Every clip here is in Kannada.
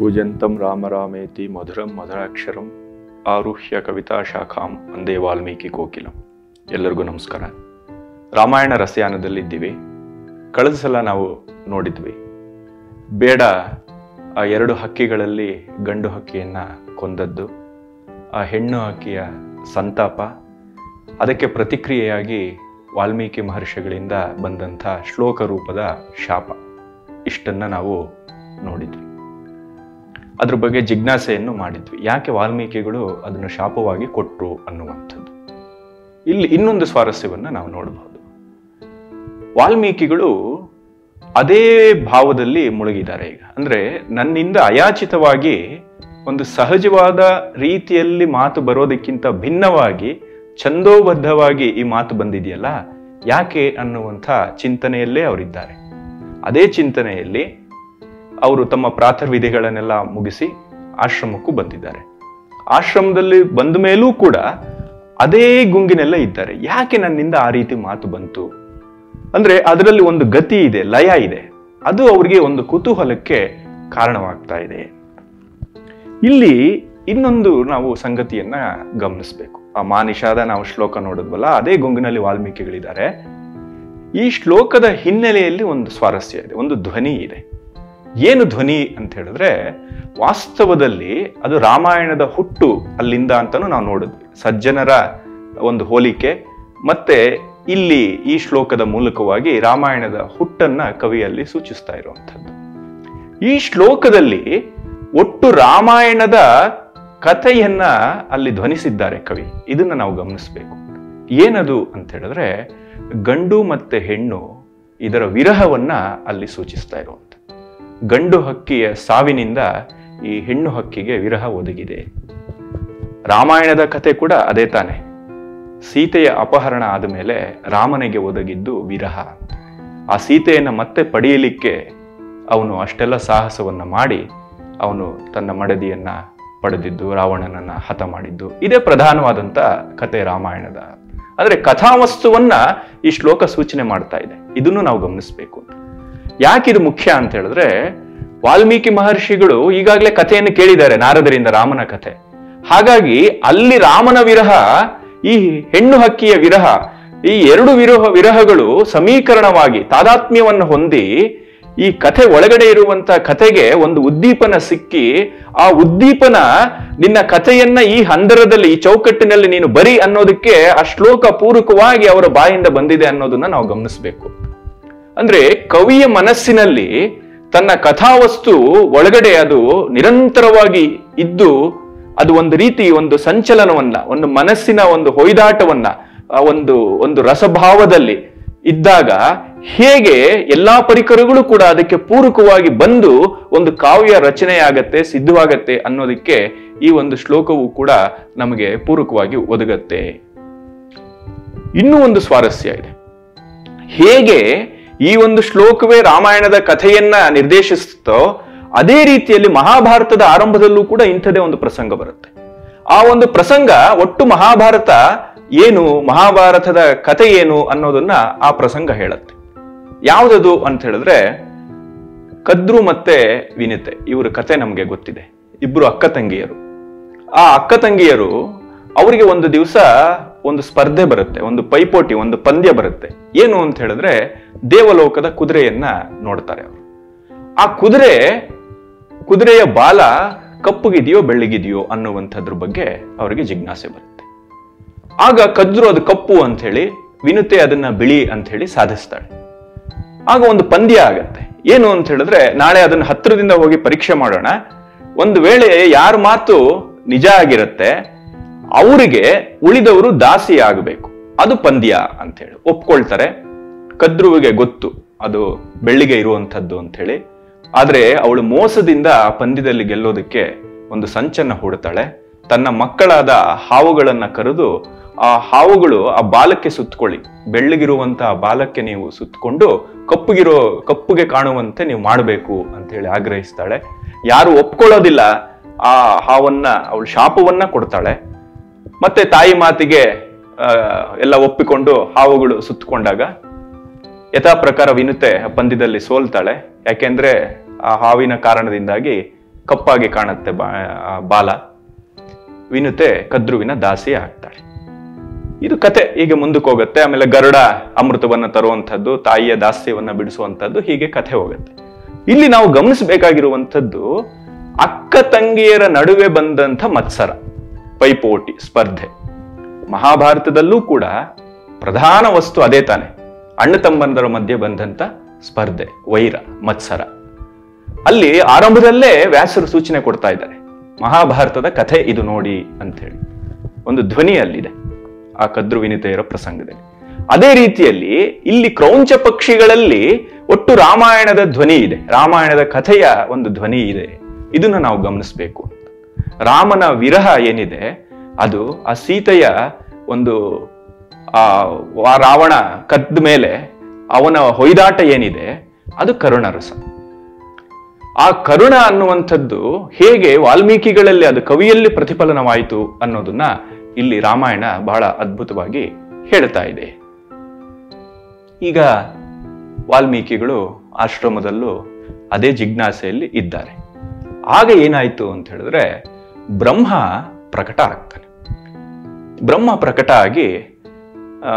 ಕೂಜಂತಂ ರಾಮ ರಾಮೇತಿ ಮಧುರಂ ಮಧುರಾಕ್ಷರಂ ಆರುಹ್ಯ ಕವಿತಾ ಶಾಖಾಂ ಒಂದೇ ವಾಲ್ಮೀಕಿ ಕೋಕಿಲಂ ಎಲ್ಲರಿಗೂ ನಮಸ್ಕಾರ ರಾಮಾಯಣ ರಸಯಾನದಲ್ಲಿದ್ದೀವಿ ಕಳೆದ ಸಲ ನಾವು ನೋಡಿದ್ವಿ ಬೇಡ ಆ ಎರಡು ಹಕ್ಕಿಗಳಲ್ಲಿ ಗಂಡು ಹಕ್ಕಿಯನ್ನ ಕೊಂದದ್ದು ಆ ಹೆಣ್ಣು ಹಕ್ಕಿಯ ಸಂತಾಪ ಅದಕ್ಕೆ ಪ್ರತಿಕ್ರಿಯೆಯಾಗಿ ವಾಲ್ಮೀಕಿ ಮಹರ್ಷಿಗಳಿಂದ ಬಂದಂಥ ಶ್ಲೋಕ ರೂಪದ ಶಾಪ ಇಷ್ಟನ್ನ ನಾವು ನೋಡಿದ್ವಿ ಅದ್ರ ಬಗ್ಗೆ ಜಿಜ್ಞಾಸೆಯನ್ನು ಮಾಡಿದ್ವಿ ಯಾಕೆ ವಾಲ್ಮೀಕಿಗಳು ಅದನ್ನು ಶಾಪವಾಗಿ ಕೊಟ್ಟರು ಅನ್ನುವಂಥದ್ದು ಇಲ್ಲಿ ಇನ್ನೊಂದು ಸ್ವಾರಸ್ಯವನ್ನು ನಾವು ನೋಡಬಹುದು ವಾಲ್ಮೀಕಿಗಳು ಅದೇ ಭಾವದಲ್ಲಿ ಮುಳುಗಿದ್ದಾರೆ ಈಗ ಅಂದ್ರೆ ನನ್ನಿಂದ ಅಯಾಚಿತವಾಗಿ ಒಂದು ಸಹಜವಾದ ರೀತಿಯಲ್ಲಿ ಮಾತು ಬರೋದಕ್ಕಿಂತ ಭಿನ್ನವಾಗಿ ಛಂದೋಬದ್ಧವಾಗಿ ಈ ಮಾತು ಬಂದಿದೆಯಲ್ಲ ಯಾಕೆ ಅನ್ನುವಂಥ ಚಿಂತನೆಯಲ್ಲೇ ಅವರಿದ್ದಾರೆ ಅದೇ ಚಿಂತನೆಯಲ್ಲಿ ಅವರು ತಮ್ಮ ಪ್ರಾತರ್ವಿಧಿಗಳನ್ನೆಲ್ಲ ಮುಗಿಸಿ ಆಶ್ರಮಕ್ಕೂ ಬಂದಿದ್ದಾರೆ ಆಶ್ರಮದಲ್ಲಿ ಬಂದ ಮೇಲೂ ಕೂಡ ಅದೇ ಗುಂಗಿನೆಲ್ಲ ಇದ್ದಾರೆ ಯಾಕೆ ನನ್ನಿಂದ ಆ ರೀತಿ ಮಾತು ಬಂತು ಅಂದ್ರೆ ಅದರಲ್ಲಿ ಒಂದು ಗತಿ ಇದೆ ಲಯ ಇದೆ ಅದು ಅವರಿಗೆ ಒಂದು ಕುತೂಹಲಕ್ಕೆ ಕಾರಣವಾಗ್ತಾ ಇದೆ ಇಲ್ಲಿ ಇನ್ನೊಂದು ನಾವು ಸಂಗತಿಯನ್ನ ಗಮನಿಸಬೇಕು ಆ ಮಾನಿಷಾದ ನಾವು ಶ್ಲೋಕ ನೋಡಿದ್ವಲ್ಲ ಅದೇ ಗುಂಗಿನಲ್ಲಿ ವಾಲ್ಮೀಕಿಗಳಿದ್ದಾರೆ ಈ ಶ್ಲೋಕದ ಹಿನ್ನೆಲೆಯಲ್ಲಿ ಒಂದು ಸ್ವಾರಸ್ಯ ಇದೆ ಒಂದು ಧ್ವನಿ ಇದೆ ಏನು ಧ್ವನಿ ಅಂತ ಹೇಳಿದ್ರೆ ವಾಸ್ತವದಲ್ಲಿ ಅದು ರಾಮಾಯಣದ ಹುಟ್ಟು ಅಲ್ಲಿಂದ ಅಂತಾನು ನಾವು ನೋಡಿದ್ವಿ ಸಜ್ಜನರ ಒಂದು ಹೋಲಿಕೆ ಮತ್ತೆ ಇಲ್ಲಿ ಈ ಶ್ಲೋಕದ ಮೂಲಕವಾಗಿ ರಾಮಾಯಣದ ಹುಟ್ಟನ್ನ ಕವಿಯಲ್ಲಿ ಸೂಚಿಸ್ತಾ ಇರುವಂಥದ್ದು ಈ ಶ್ಲೋಕದಲ್ಲಿ ಒಟ್ಟು ರಾಮಾಯಣದ ಕಥೆಯನ್ನ ಅಲ್ಲಿ ಧ್ವನಿಸಿದ್ದಾರೆ ಕವಿ ಇದನ್ನ ನಾವು ಗಮನಿಸಬೇಕು ಏನದು ಅಂತ ಹೇಳಿದ್ರೆ ಗಂಡು ಮತ್ತೆ ಹೆಣ್ಣು ಇದರ ವಿರಹವನ್ನ ಅಲ್ಲಿ ಸೂಚಿಸ್ತಾ ಇರುವಂತ ಗಂಡು ಹಕ್ಕಿಯ ಸಾವಿನಿಂದ ಈ ಹೆಣ್ಣು ಹಕ್ಕಿಗೆ ವಿರಹ ಒದಗಿದೆ ರಾಮಾಯಣದ ಕತೆ ಕೂಡ ಅದೇ ತಾನೆ ಸೀತೆಯ ಅಪಹರಣ ಆದ ಮೇಲೆ ರಾಮನಿಗೆ ಒದಗಿದ್ದು ವಿರಹ ಆ ಸೀತೆಯನ್ನ ಮತ್ತೆ ಪಡೆಯಲಿಕ್ಕೆ ಅವನು ಅಷ್ಟೆಲ್ಲ ಸಾಹಸವನ್ನ ಮಾಡಿ ಅವನು ತನ್ನ ಮಡದಿಯನ್ನ ಪಡೆದಿದ್ದು ರಾವಣನನ್ನ ಹತ ಮಾಡಿದ್ದು ಇದೇ ಪ್ರಧಾನವಾದಂತ ಕತೆ ರಾಮಾಯಣದ ಅಂದ್ರೆ ಕಥಾವಸ್ತುವನ್ನ ಈ ಶ್ಲೋಕ ಸೂಚನೆ ಮಾಡ್ತಾ ಇದೆ ಇದನ್ನು ನಾವು ಗಮನಿಸಬೇಕು ಯಾಕಿದು ಮುಖ್ಯ ಅಂತ ಹೇಳಿದ್ರೆ ವಾಲ್ಮೀಕಿ ಮಹರ್ಷಿಗಳು ಈಗಾಗಲೇ ಕಥೆಯನ್ನು ಕೇಳಿದ್ದಾರೆ ನಾರದರಿಂದ ರಾಮನ ಕಥೆ ಹಾಗಾಗಿ ಅಲ್ಲಿ ರಾಮನ ವಿರಹ ಈ ಹೆಣ್ಣು ಹಕ್ಕಿಯ ವಿರಹ ಈ ಎರಡು ವಿರಹ ವಿರಹಗಳು ಸಮೀಕರಣವಾಗಿ ತಾದಾತ್ಮ್ಯವನ್ನು ಹೊಂದಿ ಈ ಕಥೆ ಒಳಗಡೆ ಇರುವಂತ ಕಥೆಗೆ ಒಂದು ಉದ್ದೀಪನ ಸಿಕ್ಕಿ ಆ ಉದ್ದೀಪನ ನಿನ್ನ ಕಥೆಯನ್ನ ಈ ಹಂದರದಲ್ಲಿ ಈ ಚೌಕಟ್ಟಿನಲ್ಲಿ ನೀನು ಬರಿ ಅನ್ನೋದಕ್ಕೆ ಆ ಶ್ಲೋಕ ಪೂರಕವಾಗಿ ಅವರ ಬಾಯಿಂದ ಬಂದಿದೆ ಅನ್ನೋದನ್ನ ನಾವು ಗಮನಿಸಬೇಕು ಅಂದ್ರೆ ಕವಿಯ ಮನಸ್ಸಿನಲ್ಲಿ ತನ್ನ ಕಥಾವಸ್ತು ಒಳಗಡೆ ಅದು ನಿರಂತರವಾಗಿ ಇದ್ದು ಅದು ಒಂದು ರೀತಿ ಒಂದು ಸಂಚಲನವನ್ನ ಒಂದು ಮನಸ್ಸಿನ ಒಂದು ಹೊಯ್ದಾಟವನ್ನ ಆ ಒಂದು ಒಂದು ರಸಭಾವದಲ್ಲಿ ಇದ್ದಾಗ ಹೇಗೆ ಎಲ್ಲಾ ಪರಿಕರಗಳು ಕೂಡ ಅದಕ್ಕೆ ಪೂರಕವಾಗಿ ಬಂದು ಒಂದು ಕಾವ್ಯ ರಚನೆಯಾಗತ್ತೆ ಸಿದ್ಧವಾಗತ್ತೆ ಅನ್ನೋದಕ್ಕೆ ಈ ಒಂದು ಶ್ಲೋಕವು ಕೂಡ ನಮಗೆ ಪೂರಕವಾಗಿ ಒದಗತ್ತೆ ಇನ್ನೂ ಒಂದು ಸ್ವಾರಸ್ಯ ಇದೆ ಹೇಗೆ ಈ ಒಂದು ಶ್ಲೋಕವೇ ರಾಮಾಯಣದ ಕಥೆಯನ್ನ ನಿರ್ದೇಶಿಸುತ್ತೋ ಅದೇ ರೀತಿಯಲ್ಲಿ ಮಹಾಭಾರತದ ಆರಂಭದಲ್ಲೂ ಕೂಡ ಇಂಥದೇ ಒಂದು ಪ್ರಸಂಗ ಬರುತ್ತೆ ಆ ಒಂದು ಪ್ರಸಂಗ ಒಟ್ಟು ಮಹಾಭಾರತ ಏನು ಮಹಾಭಾರತದ ಕಥೆ ಏನು ಅನ್ನೋದನ್ನ ಆ ಪ್ರಸಂಗ ಹೇಳುತ್ತೆ ಯಾವುದದು ಅಂತ ಹೇಳಿದ್ರೆ ಕದ್ರು ಮತ್ತೆ ವಿನಿತೆ ಇವರ ಕತೆ ನಮಗೆ ಗೊತ್ತಿದೆ ಇಬ್ರು ಅಕ್ಕ ತಂಗಿಯರು ಆ ಅಕ್ಕ ತಂಗಿಯರು ಅವರಿಗೆ ಒಂದು ದಿವಸ ಒಂದು ಸ್ಪರ್ಧೆ ಬರುತ್ತೆ ಒಂದು ಪೈಪೋಟಿ ಒಂದು ಪಂದ್ಯ ಬರುತ್ತೆ ಏನು ಅಂತ ಹೇಳಿದ್ರೆ ದೇವಲೋಕದ ಕುದುರೆಯನ್ನ ನೋಡ್ತಾರೆ ಅವರು ಆ ಕುದುರೆ ಕುದುರೆಯ ಬಾಲ ಕಪ್ಪುಗಿದೆಯೋ ಬೆಳ್ಳಗಿದೆಯೋ ಅನ್ನುವಂಥದ್ರ ಬಗ್ಗೆ ಅವರಿಗೆ ಜಿಜ್ಞಾಸೆ ಬರುತ್ತೆ ಆಗ ಕದ್ರು ಅದು ಕಪ್ಪು ಅಂತ ಹೇಳಿ ವಿನುತೆ ಅದನ್ನ ಬಿಳಿ ಅಂತ ಹೇಳಿ ಸಾಧಿಸ್ತಾಳೆ ಆಗ ಒಂದು ಪಂದ್ಯ ಆಗತ್ತೆ ಏನು ಅಂತ ಹೇಳಿದ್ರೆ ನಾಳೆ ಅದನ್ನ ಹತ್ರದಿಂದ ಹೋಗಿ ಪರೀಕ್ಷೆ ಮಾಡೋಣ ಒಂದು ವೇಳೆ ಯಾರ ಮಾತು ನಿಜ ಆಗಿರುತ್ತೆ ಅವರಿಗೆ ಉಳಿದವರು ದಾಸಿ ಆಗಬೇಕು ಅದು ಪಂದ್ಯ ಅಂತ ಹೇಳಿ ಒಪ್ಕೊಳ್ತಾರೆ ಕದ್ರುವಿಗೆ ಗೊತ್ತು ಅದು ಬೆಳ್ಳಿಗೆ ಇರುವಂಥದ್ದು ಅಂತ ಹೇಳಿ ಆದ್ರೆ ಅವಳು ಮೋಸದಿಂದ ಆ ಪಂದ್ಯದಲ್ಲಿ ಗೆಲ್ಲೋದಕ್ಕೆ ಒಂದು ಸಂಚನ್ನ ಹೂಡ್ತಾಳೆ ತನ್ನ ಮಕ್ಕಳಾದ ಹಾವುಗಳನ್ನ ಕರೆದು ಆ ಹಾವುಗಳು ಆ ಬಾಲಕ್ಕೆ ಸುತ್ತಕೊಳ್ಳಿ ಬೆಳ್ಳಗಿರುವಂತ ಆ ಬಾಲಕ್ಕೆ ನೀವು ಸುತ್ತಕೊಂಡು ಕಪ್ಪುಗಿರೋ ಕಪ್ಪುಗೆ ಕಾಣುವಂತೆ ನೀವು ಮಾಡಬೇಕು ಅಂತ ಹೇಳಿ ಆಗ್ರಹಿಸ್ತಾಳೆ ಯಾರು ಒಪ್ಕೊಳ್ಳೋದಿಲ್ಲ ಆ ಹಾವನ್ನ ಅವಳು ಶಾಪವನ್ನ ಕೊಡ್ತಾಳೆ ಮತ್ತೆ ತಾಯಿ ಮಾತಿಗೆ ಆ, ಎಲ್ಲ ಒಪ್ಪಿಕೊಂಡು ಹಾವುಗಳು ಸುತ್ತಕೊಂಡಾಗ ಯಥಾ ಪ್ರಕಾರ ವಿನುತೆ ಪಂದ್ಯದಲ್ಲಿ ಸೋಲ್ತಾಳೆ ಯಾಕೆಂದ್ರೆ ಆ ಹಾವಿನ ಕಾರಣದಿಂದಾಗಿ ಕಪ್ಪಾಗಿ ಕಾಣುತ್ತೆ ಬಾ ಆ ಬಾಲ ವಿನುತೆ ಕದ್ರುವಿನ ದಾಸಿ ಆಗ್ತಾಳೆ ಇದು ಕತೆ ಹೀಗೆ ಮುಂದಕ್ಕೆ ಹೋಗುತ್ತೆ ಆಮೇಲೆ ಗರುಡ ಅಮೃತವನ್ನ ತರುವಂಥದ್ದು ತಾಯಿಯ ದಾಸ್ಯವನ್ನ ಬಿಡಿಸುವಂಥದ್ದು ಹೀಗೆ ಕಥೆ ಹೋಗುತ್ತೆ ಇಲ್ಲಿ ನಾವು ಗಮನಿಸಬೇಕಾಗಿರುವಂಥದ್ದು ಅಕ್ಕ ತಂಗಿಯರ ನಡುವೆ ಬಂದಂಥ ಮತ್ಸರ ಪೈಪೋಟಿ ಸ್ಪರ್ಧೆ ಮಹಾಭಾರತದಲ್ಲೂ ಕೂಡ ಪ್ರಧಾನ ವಸ್ತು ಅದೇ ತಾನೆ ಅಣ್ಣ ತಮ್ಮಂದರ ಮಧ್ಯೆ ಬಂದಂತ ಸ್ಪರ್ಧೆ ವೈರ ಮತ್ಸರ ಅಲ್ಲಿ ಆರಂಭದಲ್ಲೇ ವ್ಯಾಸರು ಸೂಚನೆ ಕೊಡ್ತಾ ಇದ್ದಾರೆ ಮಹಾಭಾರತದ ಕಥೆ ಇದು ನೋಡಿ ಅಂತೇಳಿ ಒಂದು ಧ್ವನಿ ಅಲ್ಲಿದೆ ಆ ಕದ್ರು ವಿನಿತೆಯರ ಪ್ರಸಂಗದಲ್ಲಿ ಅದೇ ರೀತಿಯಲ್ಲಿ ಇಲ್ಲಿ ಕ್ರೌಂಚ ಪಕ್ಷಿಗಳಲ್ಲಿ ಒಟ್ಟು ರಾಮಾಯಣದ ಧ್ವನಿ ಇದೆ ರಾಮಾಯಣದ ಕಥೆಯ ಒಂದು ಧ್ವನಿ ಇದೆ ಇದನ್ನ ನಾವು ಗಮನಿಸಬೇಕು ರಾಮನ ವಿರಹ ಏನಿದೆ ಅದು ಆ ಸೀತೆಯ ಒಂದು ಆ ವಾ- ರಾವಣ ಕದ್ದ ಮೇಲೆ ಅವನ ಹೊಯ್ದಾಟ ಏನಿದೆ ಅದು ಕರುಣರಸ ಆ ಕರುಣ ಅನ್ನುವಂಥದ್ದು ಹೇಗೆ ವಾಲ್ಮೀಕಿಗಳಲ್ಲಿ ಅದು ಕವಿಯಲ್ಲಿ ಪ್ರತಿಫಲನವಾಯಿತು ಅನ್ನೋದನ್ನ ಇಲ್ಲಿ ರಾಮಾಯಣ ಬಹಳ ಅದ್ಭುತವಾಗಿ ಹೇಳ್ತಾ ಇದೆ ಈಗ ವಾಲ್ಮೀಕಿಗಳು ಆಶ್ರಮದಲ್ಲೂ ಅದೇ ಜಿಜ್ಞಾಸೆಯಲ್ಲಿ ಇದ್ದಾರೆ ಆಗ ಏನಾಯ್ತು ಅಂತ ಹೇಳಿದ್ರೆ ಬ್ರಹ್ಮ ಪ್ರಕಟ ಆಗ್ತಾನೆ ಬ್ರಹ್ಮ ಪ್ರಕಟ ಆಗಿ ಆ,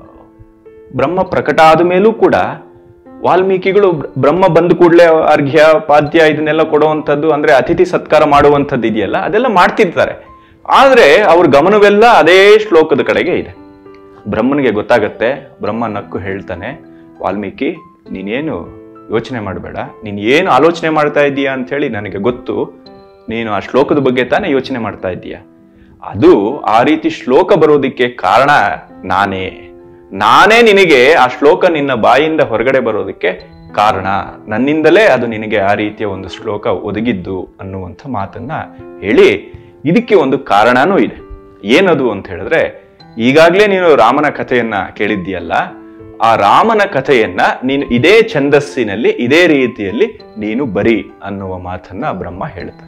ಬ್ರಹ್ಮ ಪ್ರಕಟ ಆದ ಮೇಲೂ ಕೂಡ ವಾಲ್ಮೀಕಿಗಳು ಬ್ರ- ಬ್ರಹ್ಮ ಬಂದ ಕೂಡಲೇ ಅರ್ಘ್ಯ ಪಾದ್ಯ ಇದನ್ನೆಲ್ಲ ಕೊಡುವಂಥದ್ದು ಅಂದ್ರೆ ಅತಿಥಿ ಸತ್ಕಾರ ಮಾಡುವಂಥದ್ದು ಇದೆಯಲ್ಲ ಅದೆಲ್ಲ ಮಾಡ್ತಿರ್ತಾರೆ ಆದ್ರೆ ಅವ್ರ ಗಮನವೆಲ್ಲ ಅದೇ ಶ್ಲೋಕದ ಕಡೆಗೆ ಇದೆ ಬ್ರಹ್ಮನಿಗೆ ಗೊತ್ತಾಗತ್ತೆ ಬ್ರಹ್ಮ ನಕ್ಕು ಹೇಳ್ತಾನೆ ವಾಲ್ಮೀಕಿ ನೀನೇನು ಯೋಚನೆ ಮಾಡಬೇಡ ನೀನು ಏನು ಆಲೋಚನೆ ಮಾಡ್ತಾ ಇದ್ದೀಯಾ ಅಂತ ಹೇಳಿ ನನಗೆ ಗೊತ್ತು ನೀನು ಆ ಶ್ಲೋಕದ ಬಗ್ಗೆ ತಾನೇ ಯೋಚನೆ ಮಾಡ್ತಾ ಇದ್ದೀಯ ಅದು ಆ ರೀತಿ ಶ್ಲೋಕ ಬರೋದಕ್ಕೆ ಕಾರಣ ನಾನೇ ನಾನೇ ನಿನಗೆ ಆ ಶ್ಲೋಕ ನಿನ್ನ ಬಾಯಿಂದ ಹೊರಗಡೆ ಬರೋದಕ್ಕೆ ಕಾರಣ ನನ್ನಿಂದಲೇ ಅದು ನಿನಗೆ ಆ ರೀತಿಯ ಒಂದು ಶ್ಲೋಕ ಒದಗಿದ್ದು ಅನ್ನುವಂಥ ಮಾತನ್ನ ಹೇಳಿ ಇದಕ್ಕೆ ಒಂದು ಕಾರಣನೂ ಇದೆ ಏನದು ಅಂತ ಹೇಳಿದ್ರೆ ಈಗಾಗಲೇ ನೀನು ರಾಮನ ಕಥೆಯನ್ನ ಕೇಳಿದ್ದೀಯಲ್ಲ ಆ ರಾಮನ ಕಥೆಯನ್ನ ನೀನು ಇದೇ ಛಂದಸ್ಸಿನಲ್ಲಿ ಇದೇ ರೀತಿಯಲ್ಲಿ ನೀನು ಬರಿ ಅನ್ನುವ ಮಾತನ್ನ ಬ್ರಹ್ಮ ಹೇಳ್ತಾನೆ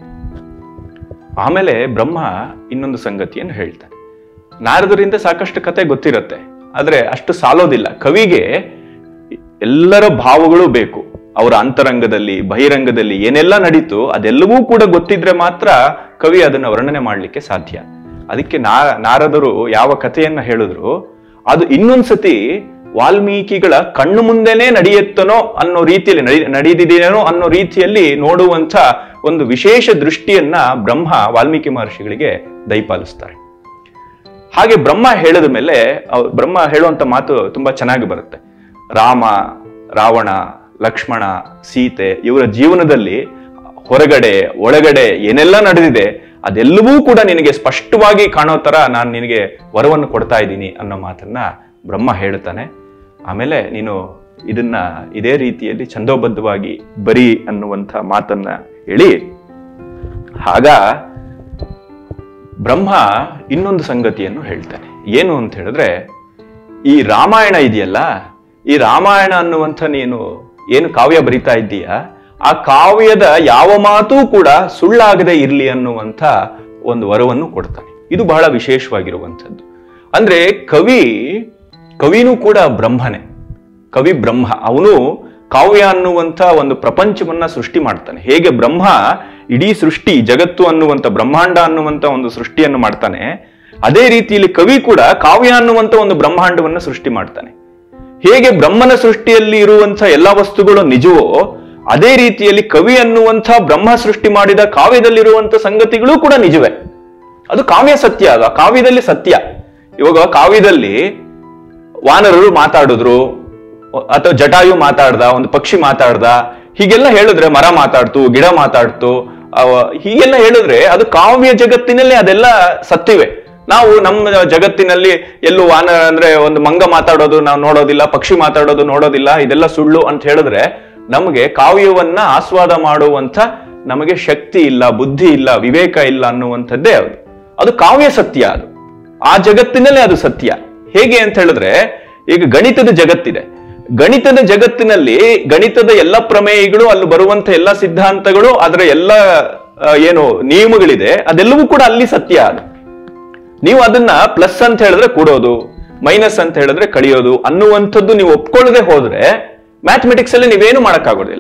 ಆಮೇಲೆ ಬ್ರಹ್ಮ ಇನ್ನೊಂದು ಸಂಗತಿಯನ್ನು ಹೇಳ್ತಾನೆ ನಾರದರಿಂದ ಸಾಕಷ್ಟು ಕತೆ ಗೊತ್ತಿರುತ್ತೆ ಆದ್ರೆ ಅಷ್ಟು ಸಾಲೋದಿಲ್ಲ ಕವಿಗೆ ಎಲ್ಲರ ಭಾವಗಳು ಬೇಕು ಅವರ ಅಂತರಂಗದಲ್ಲಿ ಬಹಿರಂಗದಲ್ಲಿ ಏನೆಲ್ಲ ನಡೀತು ಅದೆಲ್ಲವೂ ಕೂಡ ಗೊತ್ತಿದ್ರೆ ಮಾತ್ರ ಕವಿ ಅದನ್ನ ವರ್ಣನೆ ಮಾಡಲಿಕ್ಕೆ ಸಾಧ್ಯ ಅದಕ್ಕೆ ನಾ ನಾರದರು ಯಾವ ಕಥೆಯನ್ನ ಹೇಳಿದ್ರು ಅದು ಇನ್ನೊಂದ್ಸತಿ ವಾಲ್ಮೀಕಿಗಳ ಕಣ್ಣು ಮುಂದೆನೆ ನಡೆಯುತ್ತನೋ ಅನ್ನೋ ರೀತಿಯಲ್ಲಿ ನಡಿ ನಡೆದಿದೆಯೇನೋ ಅನ್ನೋ ರೀತಿಯಲ್ಲಿ ನೋಡುವಂತ ಒಂದು ವಿಶೇಷ ದೃಷ್ಟಿಯನ್ನ ಬ್ರಹ್ಮ ವಾಲ್ಮೀಕಿ ಮಹರ್ಷಿಗಳಿಗೆ ದಯಪಾಲಿಸ್ತಾರೆ ಹಾಗೆ ಬ್ರಹ್ಮ ಹೇಳಿದ ಮೇಲೆ ಅವ್- ಬ್ರಹ್ಮ ಹೇಳುವಂತ ಮಾತು ತುಂಬಾ ಚೆನ್ನಾಗಿ ಬರುತ್ತೆ ರಾಮ ರಾವಣ ಲಕ್ಷ್ಮಣ ಸೀತೆ ಇವರ ಜೀವನದಲ್ಲಿ ಹೊರಗಡೆ ಒಳಗಡೆ ಏನೆಲ್ಲ ನಡೆದಿದೆ ಅದೆಲ್ಲವೂ ಕೂಡ ನಿನಗೆ ಸ್ಪಷ್ಟವಾಗಿ ಕಾಣೋ ತರ ನಾನು ನಿನಗೆ ವರವನ್ನು ಕೊಡ್ತಾ ಇದ್ದೀನಿ ಅನ್ನೋ ಮಾತನ್ನ ಬ್ರಹ್ಮ ಹೇಳ್ತಾನೆ ಆಮೇಲೆ ನೀನು ಇದನ್ನ ಇದೇ ರೀತಿಯಲ್ಲಿ ಛಂದೋಬದ್ಧವಾಗಿ ಬರಿ ಅನ್ನುವಂಥ ಮಾತನ್ನ ಹೇಳಿ ಆಗ ಬ್ರಹ್ಮ ಇನ್ನೊಂದು ಸಂಗತಿಯನ್ನು ಹೇಳ್ತಾನೆ ಏನು ಅಂತ ಹೇಳಿದ್ರೆ ಈ ರಾಮಾಯಣ ಇದೆಯಲ್ಲ ಈ ರಾಮಾಯಣ ಅನ್ನುವಂಥ ನೀನು ಏನು ಕಾವ್ಯ ಬರಿತಾ ಇದ್ದೀಯ ಆ ಕಾವ್ಯದ ಯಾವ ಮಾತೂ ಕೂಡ ಸುಳ್ಳಾಗದೆ ಇರಲಿ ಅನ್ನುವಂಥ ಒಂದು ವರವನ್ನು ಕೊಡ್ತಾನೆ ಇದು ಬಹಳ ವಿಶೇಷವಾಗಿರುವಂಥದ್ದು ಅಂದ್ರೆ ಕವಿ ಕವಿನೂ ಕೂಡ ಬ್ರಹ್ಮನೇ ಕವಿ ಬ್ರಹ್ಮ ಅವನು ಕಾವ್ಯ ಅನ್ನುವಂಥ ಒಂದು ಪ್ರಪಂಚವನ್ನ ಸೃಷ್ಟಿ ಮಾಡ್ತಾನೆ ಹೇಗೆ ಬ್ರಹ್ಮ ಇಡೀ ಸೃಷ್ಟಿ ಜಗತ್ತು ಅನ್ನುವಂಥ ಬ್ರಹ್ಮಾಂಡ ಅನ್ನುವಂಥ ಒಂದು ಸೃಷ್ಟಿಯನ್ನು ಮಾಡ್ತಾನೆ ಅದೇ ರೀತಿಯಲ್ಲಿ ಕವಿ ಕೂಡ ಕಾವ್ಯ ಅನ್ನುವಂಥ ಒಂದು ಬ್ರಹ್ಮಾಂಡವನ್ನ ಸೃಷ್ಟಿ ಮಾಡ್ತಾನೆ ಹೇಗೆ ಬ್ರಹ್ಮನ ಸೃಷ್ಟಿಯಲ್ಲಿ ಇರುವಂಥ ಎಲ್ಲಾ ವಸ್ತುಗಳು ನಿಜವೋ ಅದೇ ರೀತಿಯಲ್ಲಿ ಕವಿ ಅನ್ನುವಂಥ ಬ್ರಹ್ಮ ಸೃಷ್ಟಿ ಮಾಡಿದ ಕಾವ್ಯದಲ್ಲಿರುವಂಥ ಸಂಗತಿಗಳು ಕೂಡ ನಿಜವೇ ಅದು ಕಾವ್ಯ ಸತ್ಯ ಅದು ಆ ಕಾವ್ಯದಲ್ಲಿ ಸತ್ಯ ಇವಾಗ ಕಾವ್ಯದಲ್ಲಿ ವಾನರರು ಮಾತಾಡಿದ್ರು ಅಥವಾ ಜಟಾಯು ಮಾತಾಡ್ದ ಒಂದು ಪಕ್ಷಿ ಮಾತಾಡ್ದ ಹೀಗೆಲ್ಲ ಹೇಳಿದ್ರೆ ಮರ ಮಾತಾಡ್ತು ಗಿಡ ಮಾತಾಡ್ತು ಅವ- ಹೀಗೆಲ್ಲ ಹೇಳಿದ್ರೆ ಅದು ಕಾವ್ಯ ಜಗತ್ತಿನಲ್ಲಿ ಅದೆಲ್ಲ ಸತ್ಯವೇ ನಾವು ನಮ್ಮ ಜಗತ್ತಿನಲ್ಲಿ ಎಲ್ಲೂ ವಾನ ಅಂದ್ರೆ ಒಂದು ಮಂಗ ಮಾತಾಡೋದು ನಾವು ನೋಡೋದಿಲ್ಲ ಪಕ್ಷಿ ಮಾತಾಡೋದು ನೋಡೋದಿಲ್ಲ ಇದೆಲ್ಲ ಸುಳ್ಳು ಅಂತ ಹೇಳಿದ್ರೆ ನಮಗೆ ಕಾವ್ಯವನ್ನ ಆಸ್ವಾದ ಮಾಡುವಂತ ನಮಗೆ ಶಕ್ತಿ ಇಲ್ಲ ಬುದ್ಧಿ ಇಲ್ಲ ವಿವೇಕ ಇಲ್ಲ ಅನ್ನುವಂಥದ್ದೇ ಅದು ಅದು ಕಾವ್ಯ ಸತ್ಯ ಅದು ಆ ಜಗತ್ತಿನಲ್ಲೇ ಅದು ಸತ್ಯ ಹೇಗೆ ಅಂತ ಹೇಳಿದ್ರೆ ಈಗ ಗಣಿತದ ಜಗತ್ತಿದೆ ಗಣಿತದ ಜಗತ್ತಿನಲ್ಲಿ ಗಣಿತದ ಎಲ್ಲ ಪ್ರಮೇಯಗಳು ಅಲ್ಲಿ ಬರುವಂತ ಎಲ್ಲ ಸಿದ್ಧಾಂತಗಳು ಅದರ ಎಲ್ಲ ಆ, ಏನು ನಿಯಮಗಳಿದೆ ಅದೆಲ್ಲವೂ ಕೂಡ ಅಲ್ಲಿ ಸತ್ಯ ಅದು ನೀವು ಅದನ್ನ ಪ್ಲಸ್ ಅಂತ ಹೇಳಿದ್ರೆ ಕೂಡೋದು ಮೈನಸ್ ಅಂತ ಹೇಳಿದ್ರೆ ಕಳಿಯೋದು ಅನ್ನುವಂಥದ್ದು ನೀವು ಒಪ್ಕೊಳ್ಳದೆ ಹೋದ್ರೆ ಮ್ಯಾಥಮೆಟಿಕ್ಸ್ ಅಲ್ಲಿ ನೀವೇನು ಮಾಡಕ್ಕಾಗೋದಿಲ್ಲ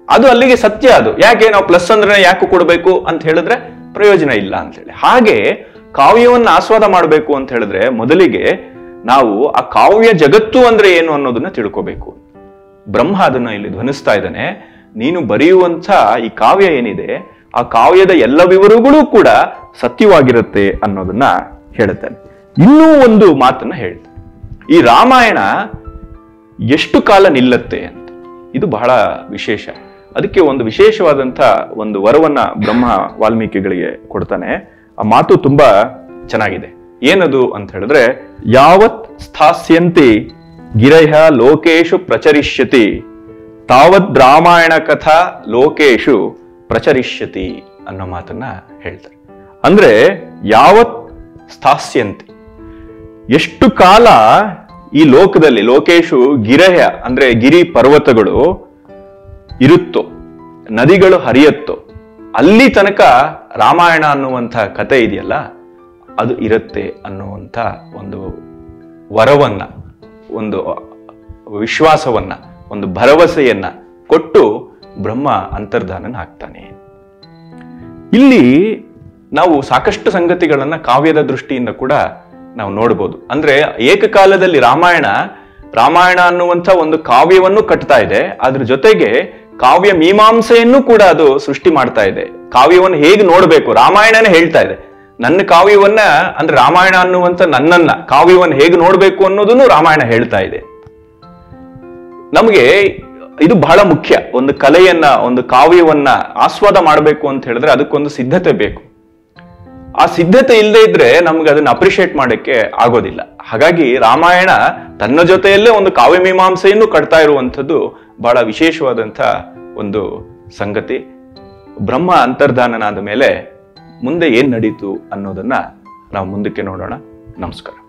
ಅದು ಅಲ್ಲಿಗೆ ಸತ್ಯ ಅದು ಯಾಕೆ ನಾವು ಪ್ಲಸ್ ಅಂದ್ರೆ ಯಾಕೆ ಕೊಡಬೇಕು ಅಂತ ಹೇಳಿದ್ರೆ ಪ್ರಯೋಜನ ಇಲ್ಲ ಅಂತ ಹೇಳಿ ಹಾಗೆ ಕಾವ್ಯವನ್ನ ಆಸ್ವಾದ ಮಾಡಬೇಕು ಅಂತ ಹೇಳಿದ್ರೆ ಮೊದಲಿಗೆ ನಾವು ಆ ಕಾವ್ಯ ಜಗತ್ತು ಅಂದ್ರೆ ಏನು ಅನ್ನೋದನ್ನ ತಿಳ್ಕೋಬೇಕು ಬ್ರಹ್ಮ ಅದನ್ನ ಇಲ್ಲಿ ಧ್ವನಿಸ್ತಾ ಇದ್ದಾನೆ ನೀನು ಬರೆಯುವಂತ ಈ ಕಾವ್ಯ ಏನಿದೆ ಆ ಕಾವ್ಯದ ಎಲ್ಲ ವಿವರಗಳು ಕೂಡ ಸತ್ಯವಾಗಿರುತ್ತೆ ಅನ್ನೋದನ್ನ ಹೇಳುತ್ತಾನೆ ಇನ್ನೂ ಒಂದು ಮಾತನ್ನ ಹೇಳ್ತಾನೆ ಈ ರಾಮಾಯಣ ಎಷ್ಟು ಕಾಲ ನಿಲ್ಲತ್ತೆ ಅಂತ ಇದು ಬಹಳ ವಿಶೇಷ ಅದಕ್ಕೆ ಒಂದು ವಿಶೇಷವಾದಂಥ ಒಂದು ವರವನ್ನ ಬ್ರಹ್ಮ ವಾಲ್ಮೀಕಿಗಳಿಗೆ ಕೊಡ್ತಾನೆ ಆ ಮಾತು ತುಂಬಾ ಚೆನ್ನಾಗಿದೆ ಏನದು ಅಂತ ಹೇಳಿದ್ರೆ ಯಾವತ್ ಸ್ಥಾಸ್ಯಂತಿ ಗಿರಹ ಲೋಕೇಶು ಪ್ರಚರಿಷ್ಯತಿ ತಾವದ್ ರಾಮಾಯಣ ಕಥಾ ಲೋಕೇಶು ಪ್ರಚರಿಷ್ಯತಿ ಅನ್ನೋ ಮಾತನ್ನ ಹೇಳ್ತಾರೆ ಅಂದ್ರೆ ಯಾವತ್ ಸ್ಥಾಸ್ಯಂತಿ ಎಷ್ಟು ಕಾಲ ಈ ಲೋಕದಲ್ಲಿ ಲೋಕೇಶು ಗಿರಹ ಅಂದ್ರೆ ಗಿರಿ ಪರ್ವತಗಳು ಇರುತ್ತೋ ನದಿಗಳು ಹರಿಯತ್ತೋ ಅಲ್ಲಿ ತನಕ ರಾಮಾಯಣ ಅನ್ನುವಂಥ ಕತೆ ಇದೆಯಲ್ಲ ಅದು ಇರುತ್ತೆ ಅನ್ನುವಂಥ ಒಂದು ವರವನ್ನ ಒಂದು ವಿಶ್ವಾಸವನ್ನ ಒಂದು ಭರವಸೆಯನ್ನ ಕೊಟ್ಟು ಬ್ರಹ್ಮ ಅಂತರ್ಧಾನನ ಹಾಕ್ತಾನೆ ಇಲ್ಲಿ ನಾವು ಸಾಕಷ್ಟು ಸಂಗತಿಗಳನ್ನ ಕಾವ್ಯದ ದೃಷ್ಟಿಯಿಂದ ಕೂಡ ನಾವು ನೋಡ್ಬೋದು ಅಂದ್ರೆ ಏಕಕಾಲದಲ್ಲಿ ರಾಮಾಯಣ ರಾಮಾಯಣ ಅನ್ನುವಂಥ ಒಂದು ಕಾವ್ಯವನ್ನು ಕಟ್ತಾ ಇದೆ ಅದ್ರ ಜೊತೆಗೆ ಕಾವ್ಯ ಮೀಮಾಂಸೆಯನ್ನು ಕೂಡ ಅದು ಸೃಷ್ಟಿ ಮಾಡ್ತಾ ಇದೆ ಕಾವ್ಯವನ್ನು ಹೇಗೆ ನೋಡಬೇಕು ರಾಮಾಯಣನೇ ಹೇಳ್ತಾ ಇದೆ ನನ್ನ ಕಾವ್ಯವನ್ನ ಅಂದ್ರೆ ರಾಮಾಯಣ ಅನ್ನುವಂಥ ನನ್ನನ್ನ ಕಾವ್ಯವನ್ನು ಹೇಗೆ ನೋಡಬೇಕು ಅನ್ನೋದನ್ನು ರಾಮಾಯಣ ಹೇಳ್ತಾ ಇದೆ ನಮಗೆ ಇದು ಬಹಳ ಮುಖ್ಯ ಒಂದು ಕಲೆಯನ್ನ ಒಂದು ಕಾವ್ಯವನ್ನ ಆಸ್ವಾದ ಮಾಡಬೇಕು ಅಂತ ಹೇಳಿದ್ರೆ ಅದಕ್ಕೊಂದು ಸಿದ್ಧತೆ ಬೇಕು ಆ ಸಿದ್ಧತೆ ಇಲ್ಲದೆ ಇದ್ರೆ ನಮ್ಗೆ ಅದನ್ನ ಅಪ್ರಿಶಿಯೇಟ್ ಮಾಡಕ್ಕೆ ಆಗೋದಿಲ್ಲ ಹಾಗಾಗಿ ರಾಮಾಯಣ ತನ್ನ ಜೊತೆಯಲ್ಲೇ ಒಂದು ಕಾವ್ಯ ಮೀಮಾಂಸೆಯನ್ನು ಕಟ್ತಾ ಇರುವಂಥದ್ದು ಬಹಳ ವಿಶೇಷವಾದಂಥ ಒಂದು ಸಂಗತಿ ಬ್ರಹ್ಮ ಅಂತರ್ಧಾನನಾದ ಮೇಲೆ ಮುಂದೆ ಏನ್ ನಡೀತು ಅನ್ನೋದನ್ನ ನಾವು ಮುಂದಕ್ಕೆ ನೋಡೋಣ ನಮಸ್ಕಾರ